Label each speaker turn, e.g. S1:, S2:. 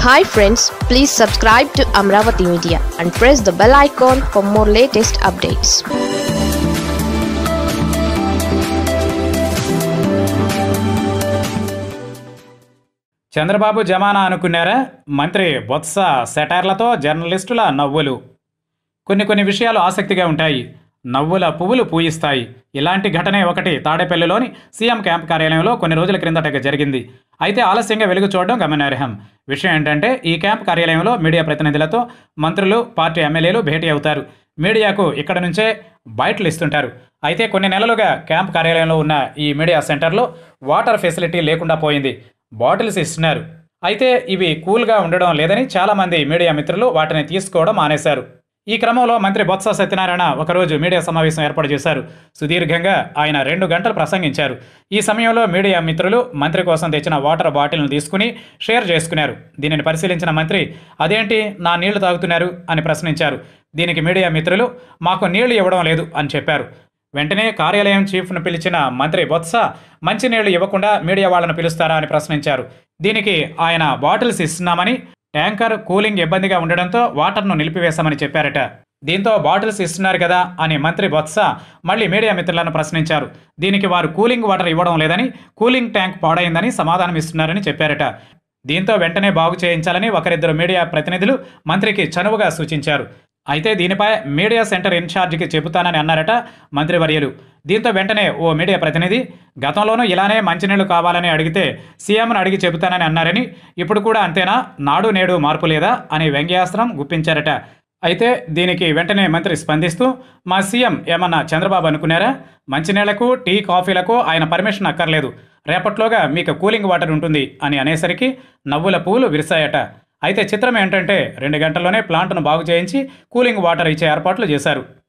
S1: hi friends please subscribe to Amaravati media and press the bell icon for more latest updates
S2: Chandrababu జమానా అనుకున్నారా మంత్రి బొత్స సెటైర్లతో జర్నలిస్టుల నవ్వులు కొన్ని కొన్ని విషయాలు ఆసక్తిగా ఉంటాయి నవ్వుల పువ్వులు పూయిస్తాయి ఇలాంటి ఘటనే ఒకటి తాడేపల్లిలోని సీఎం క్యాంప్ కార్యాలయంలో కొన్ని రోజుల క్రిందట జరిగింది అయితే ఆలస్యంగా వెలుగు చూడడం గమనార్హం విషయం ఏంటంటే ఈ క్యాంప్ కార్యాలయంలో మీడియా ప్రతినిధులతో మంత్రులు పార్టీ ఎమ్మెల్యేలు భేటీ అవుతారు మీడియాకు ఇక్కడ నుంచే బయటలు ఇస్తుంటారు అయితే కొన్ని నెలలుగా క్యాంప్ కార్యాలయంలో ఉన్న ఈ మీడియా సెంటర్లో వాటర్ ఫెసిలిటీ లేకుండా పోయింది బాటిల్స్ ఇస్తున్నారు అయితే ఇవి కూల్గా ఉండడం లేదని చాలామంది మీడియా మిత్రులు వాటిని తీసుకోవడం మానేశారు ఈ క్రమంలో మంత్రి బొత్స సత్యనారాయణ ఒకరోజు మీడియా సమావేశం ఏర్పాటు చేశారు సుదీర్ఘంగా ఆయన రెండు గంటలు ప్రసంగించారు ఈ సమయంలో మీడియా మిత్రులు మంత్రి కోసం తెచ్చిన వాటర్ బాటిల్ను తీసుకుని షేర్ చేసుకున్నారు దీనిని పరిశీలించిన మంత్రి అదేంటి నా నీళ్లు తాగుతున్నారు అని ప్రశ్నించారు దీనికి మీడియా మిత్రులు మాకు నీళ్లు ఇవ్వడం లేదు అని చెప్పారు వెంటనే కార్యాలయం చీఫ్ను పిలిచిన మంత్రి బొత్స మంచినీళ్లు ఇవ్వకుండా మీడియా వాళ్ళను పిలుస్తారా అని ప్రశ్నించారు దీనికి ఆయన బాటిల్స్ ఇస్తున్నామని ట్యాంకర్ కూలింగ్ ఇబ్బందిగా ఉండడంతో వాటర్ను నిలిపివేశామని చెప్పారట దీంతో బాటిల్స్ ఇస్తున్నారు కదా అని మంత్రి బొత్స మళ్ళీ మీడియా మిత్రులను ప్రశ్నించారు దీనికి వారు కూలింగ్ వాటర్ ఇవ్వడం లేదని కూలింగ్ ట్యాంక్ పాడైందని సమాధానం ఇస్తున్నారని చెప్పారట దీంతో వెంటనే బాగు చేయించాలని ఒకరిద్దరు మీడియా ప్రతినిధులు మంత్రికి చనువుగా సూచించారు అయితే దీనిపై మీడియా సెంటర్ ఇన్ఛార్జికి చెబుతానని అన్నారట మంత్రివర్యులు దీంతో వెంటనే ఓ మీడియా ప్రతినిధి గతంలోనూ ఇలానే మంచినీళ్లు కావాలని అడిగితే సీఎంను అడిగి చెబుతానని అన్నారని ఇప్పుడు కూడా అంతేనా నాడు నేడు మార్పు లేదా అని వ్యంగ్యాస్త్రం గుప్పించారట అయితే దీనికి వెంటనే మంత్రి స్పందిస్తూ మా సీఎం ఏమన్నా చంద్రబాబు అనుకున్నారా మంచినీళ్లకు టీ కాఫీలకు ఆయన పర్మిషన్ అక్కర్లేదు రేపట్లోగా మీకు కూలింగ్ వాటర్ ఉంటుంది అని అనేసరికి నవ్వుల పూలు విరిశాయట అయితే చిత్రం ఏంటంటే రెండు గంటల్లోనే ప్లాంట్ను బాగు చేయించి కూలింగ్ వాటర్ ఇచ్చే ఏర్పాట్లు చేశారు